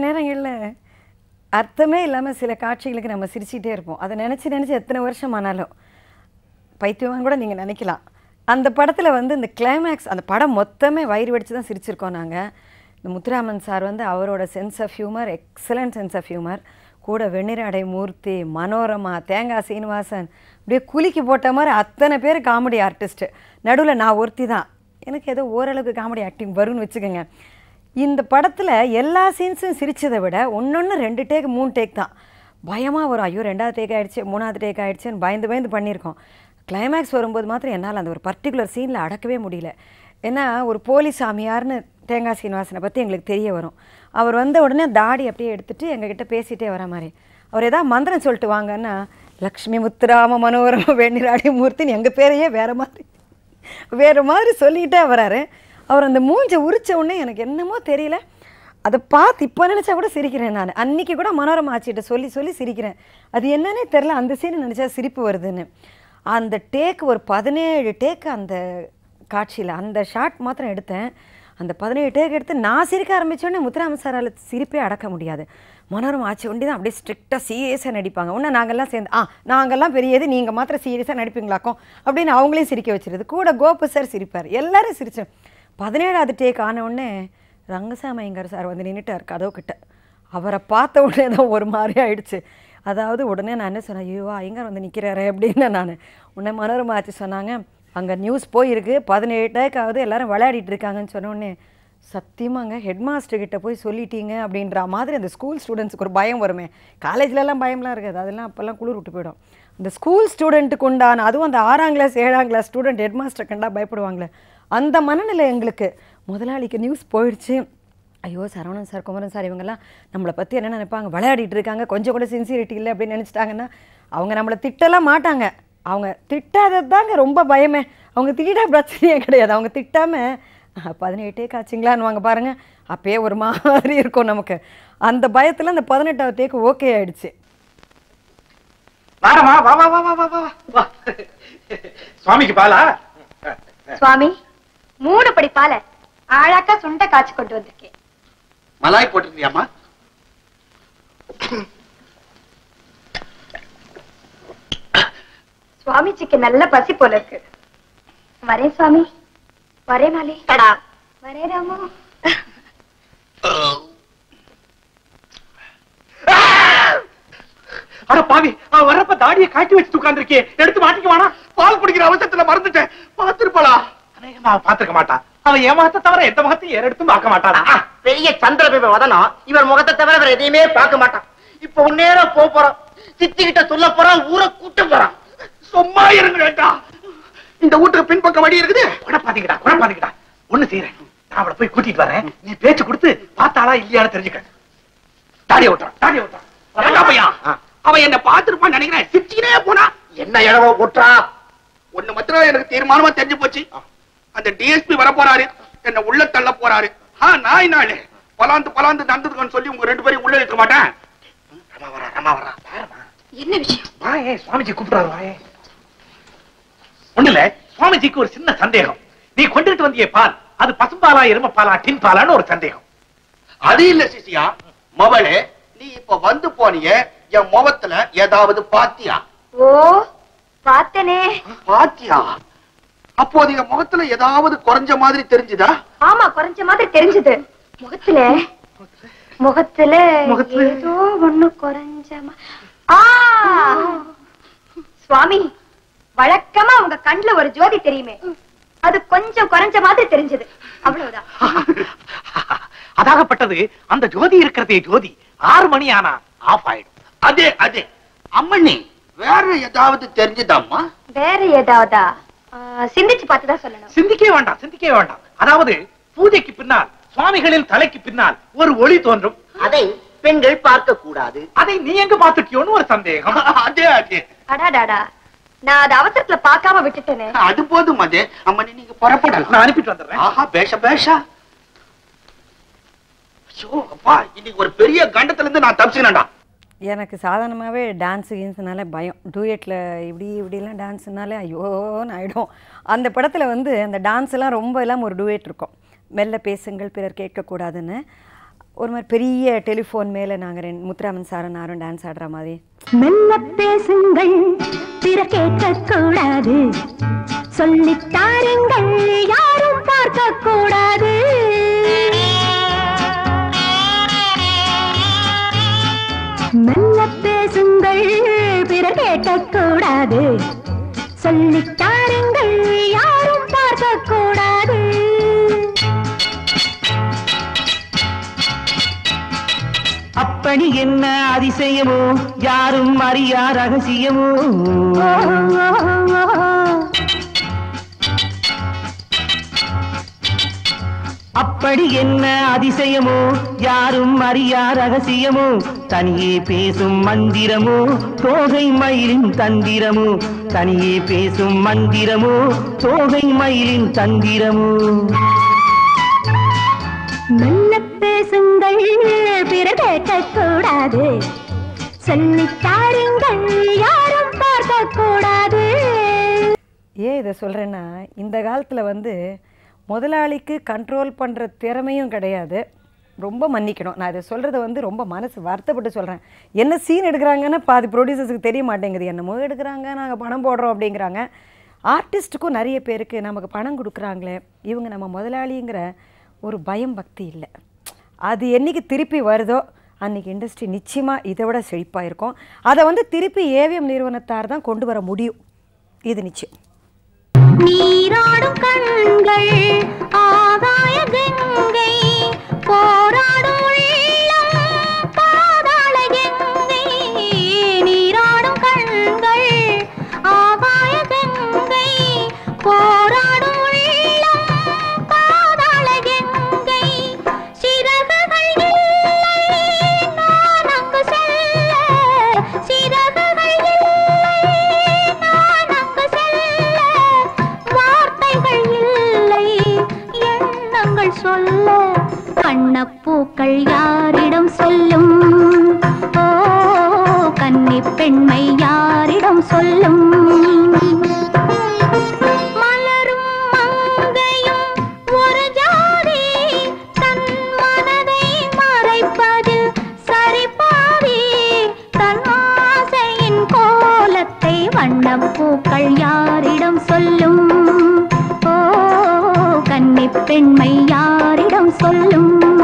நேரங்களில் அர்த்தமே இல்லாமல் சில காட்சிகளுக்கு நம்ம சிரிச்சிட்டே இருப்போம் அதை நினச்சி நினச்சி எத்தனை வருஷம் ஆனாலும் பைத்தியமாக கூட நீங்கள் நினைக்கலாம் அந்த படத்தில் வந்து இந்த கிளைமேக்ஸ் அந்த படம் மொத்தமே வயிறு வெடிச்சு தான் சிரிச்சிருக்கோம் நாங்கள் இந்த முத்துராமன் சார் வந்து அவரோட sense of humour excellent sense of humour கூட வெண்ணிராடை மூர்த்தி மனோரமா தேங்காய் சீனிவாசன் அப்படியே குலுக்கி போட்ட மாதிரி அத்தனை பேர் காமெடி ஆர்டிஸ்ட்டு நடுவில் நான் ஒருத்தி தான் எனக்கு ஏதோ ஓரளவுக்கு காமெடி ஆக்டிங் வரும்னு வச்சுக்கோங்க இந்த படத்தில் எல்லா சீன்ஸும் சிரிச்சதை விட ஒன்றொன்று ரெண்டு டேக் மூணு டேக் தான் பயமாக வரும் ஐயோ ரெண்டாவது டேக் ஆயிடுச்சு மூணாவது டேக் ஆயிடுச்சுன்னு பயந்து பயந்து பண்ணியிருக்கோம் கிளைமேக்ஸ் வரும்போது மாத்திரம் என்னால் அந்த ஒரு பர்டிகுலர் சீனில் அடக்கவே முடியல ஏன்னா ஒரு போலி சாமியார்னு தேங்காய் சீனிவாசனை பற்றி எங்களுக்கு தெரிய வரும் அவர் வந்த உடனே தாடி அப்படியே எடுத்துட்டு எங்ககிட்ட பேசிகிட்டே வர மாதிரி அவர் ஏதாவது மந்திரம் சொல்லிட்டு வாங்கன்னா லக்ஷ்மி முத்துராம மனோரம வெண்ணிராடி மூர்த்தின்னு எங்கள் பேரையே வேறு மாதிரி வேறு மாதிரி சொல்லிக்கிட்டே வராரு அவர் அந்த மூஞ்சை உரிச்ச உடனே எனக்கு என்னமோ தெரியல அதை பார்த்து இப்போ நினச்சா கூட சிரிக்கிறேன் நான் அன்னைக்கு கூட மனோரமா ஆச்சிட்ட சொல்லி சொல்லி சிரிக்கிறேன் அது என்னன்னே தெரில அந்த சீன் நினச்சா சிரிப்பு வருதுன்னு அந்த டேக் ஒரு பதினேழு டேக் அந்த காட்சியில் அந்த ஷாட் மாத்திரம் எடுத்தேன் அந்த பதினேழு டேக் எடுத்து நான் சிரிக்க ஆரம்பித்தோடனே முத்துராம சாரால் சிரிப்பே அடக்க முடியாது மனோரமா ஆட்சி ஒண்டி தான் அப்படியே ஸ்ட்ரிக்டாக சீரியஸாக நடிப்பாங்க இன்னும் நாங்கள்லாம் சேர்ந்து ஆ நாங்கள்லாம் பெரியது நீங்கள் மாத்திரம் சீரியஸாக நடிப்பீங்களாக்கும் அப்படின்னு அவங்களையும் சிரிக்க வச்சிருது கூட கோபு சார் சிரிப்பார் எல்லாரும் சிரிச்சோம் பதினேழாவது டேக் ஆன உடனே ரங்கசாமி ஐயங்கார் சார் வந்து நின்றுட்டார் கதவு கிட்ட அவரை பார்த்த உடனே தான் ஒரு மாதிரி ஆயிடுச்சு அதாவது உடனே நான் என்ன சொன்னேன் ஐயோ ஐயங்கார் வந்து நிற்கிறாரு அப்படின்னு நான் உடனே மனோரமா ஆச்சு சொன்னாங்க அங்கே நியூஸ் போயிருக்கு பதினேழு டேக் ஆகுது எல்லாரும் விளையாடிட்டு இருக்காங்கன்னு சொன்ன உடனே சத்தியமாங்க ஹெட் மாஸ்டர் கிட்ட போய் சொல்லிட்டீங்க அப்படின்ற மாதிரி அந்த ஸ்கூல் ஸ்டூடெண்ட்ஸுக்கு ஒரு பயம் வருமே காலேஜ்லலாம் பயம்லாம் இருக்காது அதெல்லாம் அப்போல்லாம் குளிர் விட்டு போயிடும் இந்த ஸ்கூல் ஸ்டூடெண்ட்டுக்கு உண்டான அதுவும் அந்த ஆறாம் கிளாஸ் ஏழாம் கிளாஸ் ஸ்டூடெண்ட் ஹெட் மாஸ்டர் கண்டா பயப்படுவாங்களே அந்த மனநிலை எங்களுக்கு முதலாளிக்கு நியூஸ் போயிடுச்சு ஐயோ சரவணன் சார் குமரன் சார் இவங்கெல்லாம் நம்மளை பற்றி என்ன நினைப்பாங்க விளையாடிட்டு இருக்காங்க கொஞ்சம் கூட சின்சியரிட்டி இல்லை அப்படின்னு நினச்சிட்டாங்கன்னா அவங்க நம்மளை திட்டலாம் மாட்டாங்க அவங்க திட்டாதது தாங்க ரொம்ப பயமே அவங்க திட்டா பிரச்சனையே கிடையாது அவங்க திட்டாமல் பதினெட்டே காய்ச்சிங்களான்னு வாங்க பாருங்க அப்பயே ஒரு மாதிரி இருக்கும் நமக்கு அந்த பயத்தில் அந்த பதினெட்டாவது டேக்கு ஓகே ஆயிடுச்சு வாரமா வா வா வா வா வா வா வா சுவாமிக்கு பாலா சுவாமி மூணு படி பால ஆழாக்கா சுண்ட காய்ச்சி கொண்டு வந்திருக்கேன் மலாய் போட்டிருந்தியாமா சுவாமிஜிக்கு நல்ல பசி போல இருக்கு வரேன் சுவாமி வரேன் மாலி கடா வரேன் ராமு அட பாவி அவன் வர்றப்ப தாடியை காட்டி வச்சு உட்கார்ந்திருக்கே எடுத்து மாட்டிக்க வேணா பால் குடிக்கிற அவசரத்துல மறந்துட்டேன் பார்த்திருப்பாளா அநேகமா அவ பார்த்திருக்க மாட்டா அவன் ஏமாத்த தவிர எந்த முகத்தையும் ஏற எடுத்தும் பார்க்க மாட்டாளா பெரிய சந்திரபிம்ப வதனம் இவர் முகத்தை தவிர வேற எதையுமே பார்க்க மாட்டான் இப்ப உன்னேரம் போக போறோம் சித்தி கிட்ட சொல்ல போறான் ஊரை கூட்ட போறான் சும்மா இருங்கடா இந்த வீட்டுக்கு பின்பக்கம் வழி இருக்குது குழப்பாதீங்கடா குழப்பாதீங்கடா ஒண்ணு செய்யறேன் நான் அவளை போய் கூட்டிட்டு வரேன் நீ பேச்சு கொடுத்து பார்த்தாளா இல்லையான்னு தெரிஞ்சுக்க தாடிய விட்டுறான் தாடிய விட்டுறான் பையா அவன் என்ன பார்த்திருப்பான்னு நினைக்கிறேன் சிரிச்சுக்கினே போனா என்ன இழவோ போட்டா ஒண்ணு மாத்திரம் எனக்கு தீர்மானமா தெரிஞ்சு போச்சு அந்த டிஎஸ்பி வர போறாரு என்ன உள்ள தள்ள போறாரு ஆ நாய் நாளு பலாந்து பலாந்து நடந்ததுக்குன்னு சொல்லி உங்க ரெண்டு பேரையும் உள்ள இருக்க மாட்டேன் ரமா வரா ரமா வரா பாருமா என்ன விஷயம் வாயே சுவாமிஜி கூப்பிடுறாரு வாயே ஒண்ணு இல்ல சுவாமிஜிக்கு ஒரு சின்ன சந்தேகம் நீ கொண்டுட்டு வந்திய பால் அது பசும்பாலா எரும பாலா டின் பாலான்னு ஒரு சந்தேகம் அது இல்ல சிசியா மவளே நீ இப்ப வந்து போனிய என் முகத்துல ஏதாவது பாத்தியா ஓ பார்த்தனே பாத்தியா அப்போது என் முகத்துல ஏதாவது குறைஞ்ச மாதிரி தெரிஞ்சுதா ஆமா குறைஞ்ச மாதிரி தெரிஞ்சது முகத்துல முகத்துல முகத்துல? ஏதோ ஒண்ணு குறைஞ்ச மா- ஆ சுவாமி வழக்கமா உங்க கண்ணுல ஒரு ஜோதி தெரியுமே அது கொஞ்சம் குறைஞ்ச மாதிரி தெரிஞ்சது அவ்வளவுதான் அதாகப்பட்டது அந்த ஜோதி இருக்கிறதே ஜோதி ஆறு மணி ஆனா ஆஃப் ஆயிடும் அதே அதே அம்மண்ணி வேற ஏதாவது தெரிஞ்சுதாம்மா வேற ஏதாவதா ஆ, சிந்திச்சு பார்த்துதான் சொல்லணும் சிந்திக்கவே வேண்டாம் சிந்திக்கவே வேண்டாம் அதாவது பூஜைக்கு பின்னால் சுவாமிகளின் தலைக்கு பின்னால் ஒரு ஒளி தோன்றும் அதை பெண்கள் பார்க்க கூடாது அதை நீ எங்க பாத்துட்டியோன்னு ஒரு சந்தேகம் அதே அதே அடாடாடா நான் அதை அவசரத்துல பார்க்காம விட்டுட்டேனே அது போதும் அதே அம்மணி நீங்க புறப்படலாம் நான் அனுப்பிட்டு வந்துடுறேன் ஆஹா பேஷ பேஷா ஐயோ அப்பா இன்னைக்கு ஒரு பெரிய கண்டத்துல இருந்து நான் தப்பிச்சுனேன்டா எனக்கு சாதாரணமாகவே டான்ஸு கீன்ஸுனாலே பயம் டூயட்டில் இப்படி இப்படிலாம் டான்ஸுனாலே ஐயோன்னு ஆகிடும் அந்த படத்தில் வந்து அந்த டான்ஸ் எல்லாம் ரொம்ப எல்லாம் ஒரு டூயட் இருக்கும் மெல்ல பேசுங்கள் பிறர் கேட்கக்கூடாதுன்னு ஒரு மாதிரி பெரிய டெலிஃபோன் மேலே நாங்கள் ரெண்டு முத்துராமன் சாரும் நாரும் டான்ஸ் ஆடுற மாதிரி மெல்ல பேசுங்கள் பிற கேட்க கூடாது சொல்லித் தாருங்கள் யாரும் பார்க்க கூடாது மெல்ல பேசுங்கள் பிற கேட்க கூடாது சொல்லித் தாருங்கள் யாரும் பார்க்க கூடாது அப்படி என்ன அதிசயமோ யாரும் அறியா ரகசியமோ அப்படி என்ன அதிசயமோ யாரும் அறியா ரகசியமோ தனியே பேசும் மந்திரமோ தோகை மயிலின் தந்திரமோ தனியே பேசும் மந்திரமோ தோகை மயிலின் தந்திரமோ மெல்ல பேசுங்கள் பிற கேட்க கூடாது சொல்லித் தாருங்கள் யாரும் பார்க்க கூடாது ஏன் இதை சொல்கிறேன்னா இந்த காலத்தில் வந்து முதலாளிக்கு கண்ட்ரோல் பண்ணுற திறமையும் கிடையாது ரொம்ப மன்னிக்கணும் நான் இதை சொல்கிறத வந்து ரொம்ப மனசு வருத்தப்பட்டு சொல்கிறேன் என்ன சீன் எடுக்கிறாங்கன்னு பாதி ப்ரொடியூசர்ஸுக்கு தெரிய மாட்டேங்குது என்னமோ எடுக்கிறாங்க நாங்கள் பணம் போடுறோம் அப்படிங்கிறாங்க ஆர்டிஸ்ட்டுக்கும் நிறைய பேருக்கு நமக்கு பணம் கொடுக்குறாங்களே இவங்க நம்ம முதலாளிங்கிற ஒரு பயம் பக்தி இல்லை அது என்னைக்கு திருப்பி வருதோ அன்னைக்கு இண்டஸ்ட்ரி நிச்சயமாக இதை விட செழிப்பாக இருக்கும் அதை வந்து திருப்பி ஏவிஎம் நிறுவனத்தார் தான் கொண்டு வர முடியும் இது நிச்சயம் நீராடும் கண்கள் ஆகாய கங்கை போராடும் உள்ளம் பாதாள கங்கை நீராடும் கண்கள் ஆகாய கங்கை போராடும் உள்ளம் பாதாள கங்கை சிறகுகள் இல்லை நான் அங்கு செல்ல சிறகுகள் இல்லை நான் அங்கு செல்ல வார்த்தைகள் இல்லை எண்ணங்கள் சொல்ல கண்ணப்பூக்கள் யாரிடம் சொல்லும் ஓ கன்னி பெண்மை யாரிடம் சொல்லும் மலரும் மங்கையும் ஒரு ஜாதி தன் மனதை மறைப்பதில் சரிபாதி தன் ஆசையின் கோலத்தை வண்ணப்பூக்கள் யாரிடம் சொல்லும் ஓ கன்னி பெண்மை யாரிடம் சொல்லும்